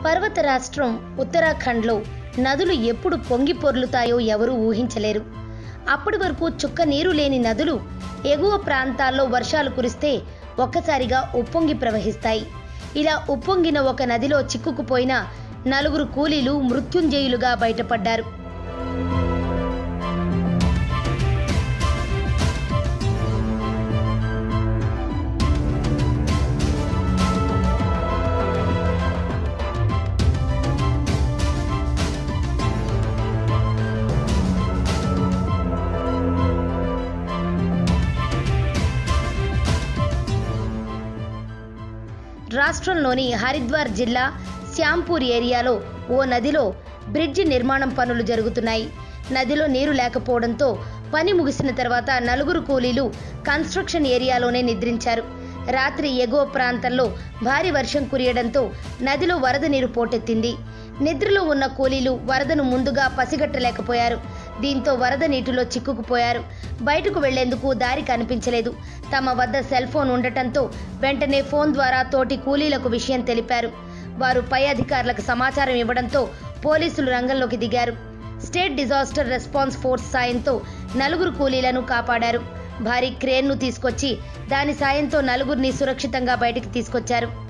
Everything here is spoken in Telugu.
పర్వత రాష్ట్రం ఉత్తరాఖండ్లో నదులు ఎప్పుడు పొంగి పొర్లుతాయో ఎవరూ ఊహించలేరు అప్పటి వరకు చుక్క నీరు లేని నదులు ఎగువ ప్రాంతాల్లో వర్షాలు కురిస్తే ఒక్కసారిగా ఉప్పొంగి ప్రవహిస్తాయి ఇలా ఉప్పొంగిన ఒక నదిలో చిక్కుకుపోయిన నలుగురు కూలీలు మృత్యుంజయులుగా బయటపడ్డారు రాష్ట్రంలోని హరిద్వార్ జిల్లా శ్యాంపూర్ ఏరియాలో ఓ నదిలో బ్రిడ్జి నిర్మాణం పనులు జరుగుతున్నాయి నదిలో నీరు లేకపోవడంతో పని ముగిసిన తర్వాత నలుగురు కూలీలు కన్స్ట్రక్షన్ ఏరియాలోనే నిద్రించారు రాత్రి ఎగువ ప్రాంతంలో భారీ వర్షం కురియడంతో నదిలో వరద నీరు పోటెత్తింది నిద్రలో ఉన్న కూలీలు వరదను ముందుగా పసిగట్టలేకపోయారు దీంతో వరద నీటిలో చిక్కుకుపోయారు బయటకు వెళ్లేందుకు దారి కనిపించలేదు తమ వద్ద సెల్ ఫోన్ ఉండటంతో వెంటనే ఫోన్ ద్వారా తోటి కూలీలకు విషయం తెలిపారు వారు పై అధికారులకు సమాచారం ఇవ్వడంతో పోలీసులు రంగంలోకి దిగారు స్టేట్ డిజాస్టర్ రెస్పాన్స్ ఫోర్స్ సాయంతో నలుగురు కూలీలను కాపాడారు భారీ క్రేన్ను తీసుకొచ్చి దాని సాయంతో నలుగురిని సురక్షితంగా బయటికి తీసుకొచ్చారు